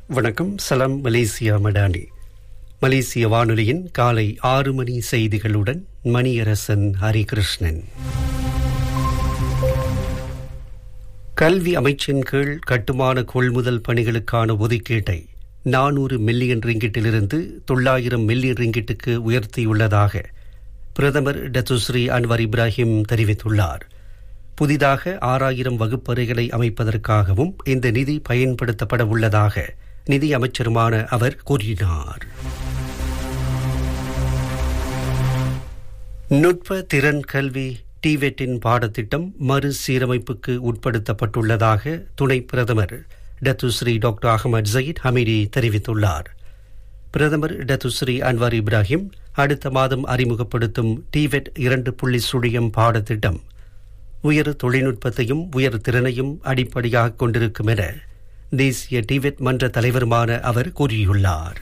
வணக்கம் சலாம் மலேசியா மடானி மலேசிய வானொலியின் காலை ஆறு மணி செய்திகளுடன் மணியரசன் ஹரிகிருஷ்ணன் கல்வி அமைச்சின் கீழ் கட்டுமான கொள்முதல் பணிகளுக்கான ஒதுக்கீட்டை நானூறு மில்லியன் ரிங்கிட்டிலிருந்து தொள்ளாயிரம் மில்லியன் ரிங்கிட்டுக்கு உயர்த்தியுள்ளதாக பிரதமர் டத்துஸ்ரீ அன்வர் இப்ராஹிம் தெரிவித்துள்ளார் புதிதாக ஆறாயிரம் வகுப்பறைகளை அமைப்பதற்காகவும் இந்த நிதி பயன்படுத்தப்பட உள்ளதாக நிதி அமைச்சருமான அவர் கூறினார் நுட்ப திறன் கல்வி டிவெட்டின் பாடத்திட்டம் மறுசீரமைப்புக்கு உட்படுத்தப்பட்டுள்ளதாக துணை பிரதமர் Datuk Seri doctor Ahmad Zahid Hamidi தெரிவித்துள்ளார் பிரதமர் டத்துஸ்ரீ அன்வார் இப்ராஹிம் அடுத்த மாதம் அறிமுகப்படுத்தும் டிவெட் இரண்டு புள்ளி சுழியம் பாடத்திட்டம் உயர் தொழில்நுட்பத்தையும் உயர் திறனையும் அடிப்படையாக கொண்டிருக்கும் என தேசிய டிவெட் மன்ற தலைவருமான அவர் கூறியுள்ளார்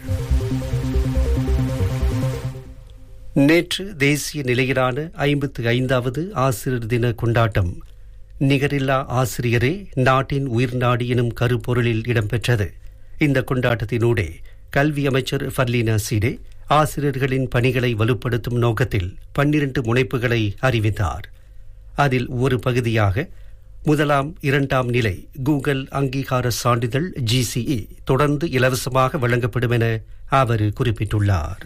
நேற்று தேசிய நிலையிலான ஐம்பத்து ஐந்தாவது ஆசிரியர் தின கொண்டாட்டம் நிகரில்லா ஆசிரியரே நாட்டின் உயிர்நாடி எனும் கருப்பொருளில் இடம்பெற்றது இந்த கொண்டாட்டத்தினூடே கல்வி அமைச்சர் ஃபர்லீனா சீடே ஆசிரியர்களின் பணிகளை வலுப்படுத்தும் நோக்கத்தில் பன்னிரண்டு முனைப்புகளை அறிவித்தார் அதில் ஒரு பகுதியாக முதலாம் இரண்டாம் நிலை கூகுள் அங்கீகார சான்றிதழ் ஜிசிஇ தொடர்ந்து இலவசமாக வழங்கப்படும் என அவர் குறிப்பிட்டுள்ளார்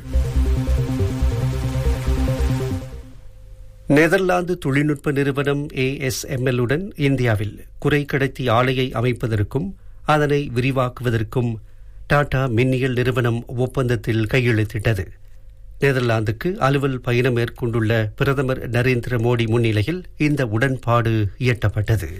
நெதர்லாந்து தொழில்நுட்ப நிறுவனம் ஏஎஸ்எம்எல் உடன் இந்தியாவில் குறை கடத்தி ஆலையை அமைப்பதற்கும் அதனை விரிவாக்குவதற்கும் டாடா மின்னியல் நிறுவனம் ஒப்பந்தத்தில் கையெழுத்திட்டது நெதர்லாந்துக்கு அலுவல் பயணம் மேற்கொண்டுள்ள பிரதமர் நரேந்திர மோடி முன்னிலையில் இந்த உடன்பாடு எட்டப்பட்டது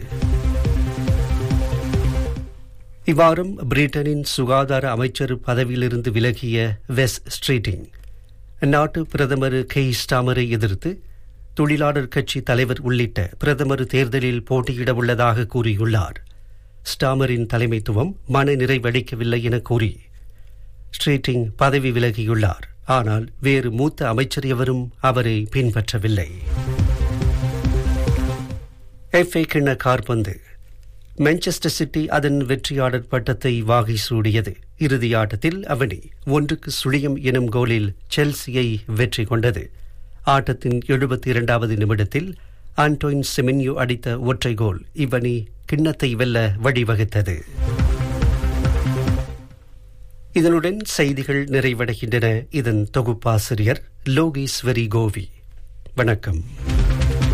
இவ்வாரம் பிரிட்டனின் சுகாதார அமைச்சர் பதவியிலிருந்து விலகிய வெஸ் ஸ்ட்ரீட்டிங் நாட்டு பிரதமர் கே ஸ்டாமரை எதிர்த்து தொழிலாளர் கட்சி தலைவர் உள்ளிட்ட பிரதமர் தேர்தலில் போட்டியிட உள்ளதாக கூறியுள்ளார் ஸ்டாமரின் தலைமைத்துவம் மன நிறைவளிக்கவில்லை என கூறி ஸ்ட்ரீட்டிங் பதவி விலகியுள்ளார் ஆனால் வேறு மூத்த அமைச்சர் எவரும் அவரை பின்பற்றவில்லை எஃப்ஏ கிண்ண கார்பந்து மான்செஸ்டர் சிட்டி அதன் வெற்றியாளர் பட்டத்தை வாகை சூடியது இறுதி ஆட்டத்தில் அவனி ஒன்றுக்கு சுழியம் எனும் கோலில் செல்சியை வெற்றி கொண்டது ஆட்டத்தின் எழுபத்தி இரண்டாவது நிமிடத்தில் ஆண்டோயின் செமின்யோ அடித்த ஒற்றை கோல் இவ்வணி கிண்ணத்தை வெல்ல வழிவகுத்தது இதனுடன் செய்திகள் நிறைவடைகின்றன இதன் தொகுப்பாசிரியர் லோகேஸ்வரி கோவி வணக்கம்